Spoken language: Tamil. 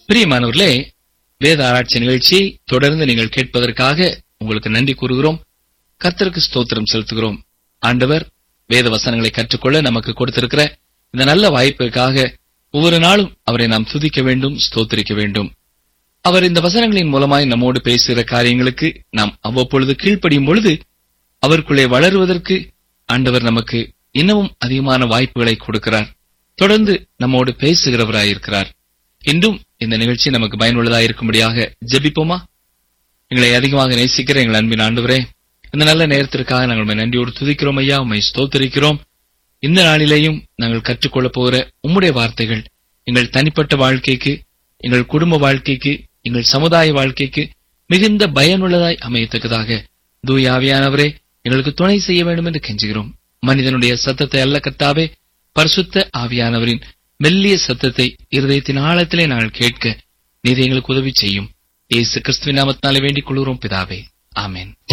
பிரியமானவர்களே வேத ஆராய்ச்சி நிகழ்ச்சியை தொடர்ந்து நீங்கள் கேட்பதற்காக உங்களுக்கு நன்றி கூறுகிறோம் கர்த்தருக்கு ஸ்தோத்திரம் செலுத்துகிறோம் ஆண்டவர் வேத வசனங்களை கற்றுக்கொள்ள நமக்கு கொடுத்திருக்கிற இந்த நல்ல வாய்ப்பிற்காக ஒவ்வொரு நாளும் அவரை நாம் துதிக்க வேண்டும் ஸ்தோத்திரிக்க வேண்டும் அவர் இந்த வசனங்களின் மூலமாய் நம்மோடு பேசுகிற காரியங்களுக்கு நாம் அவ்வப்பொழுது கீழ்ப்படியும் பொழுது அவருக்குள்ளே வளருவதற்கு ஆண்டவர் நமக்கு இன்னமும் அதிகமான வாய்ப்புகளை கொடுக்கிறார் தொடர்ந்து நம்மோடு பேசுகிறவராயிருக்கிறார் இன்றும் இந்த நிகழ்ச்சி நமக்கு பயனுள்ளதாயிருக்கும்படியாக ஜெபிப்போமா எங்களை அதிகமாக நேசிக்கிற எங்கள் அன்பின் ஆண்டவரே இந்த நல்ல நேரத்திற்காக நாங்கள் உம்மை நன்றியோடு துதிக்கிறோம் ஐயா உம்மை ஸ்தோத்தரிக்கிறோம் இந்த நாளிலேயும் நாங்கள் கற்றுக்கொள்ளப் போகிற உம்முடைய வார்த்தைகள் எங்கள் தனிப்பட்ட வாழ்க்கைக்கு எங்கள் குடும்ப வாழ்க்கைக்கு எங்கள் சமுதாய வாழ்க்கைக்கு மிகுந்த பயனுள்ளதாய் அமையத்தக்கதாக தூய ஆவியானவரே எங்களுக்கு துணை செய்ய வேண்டும் என்று கெஞ்சுகிறோம் மனிதனுடைய சத்தத்தை அல்ல கத்தாவே பரிசுத்த ஆவியானவரின் மெல்லிய சத்தத்தை இருதயத்தின் ஆழத்திலே நாங்கள் கேட்க நீர் எங்களுக்கு உதவி செய்யும் இயேசு கிறிஸ்துவின் நாமத்தினாலே வேண்டிக் கொள்கிறோம் பிதாவே ஆமென்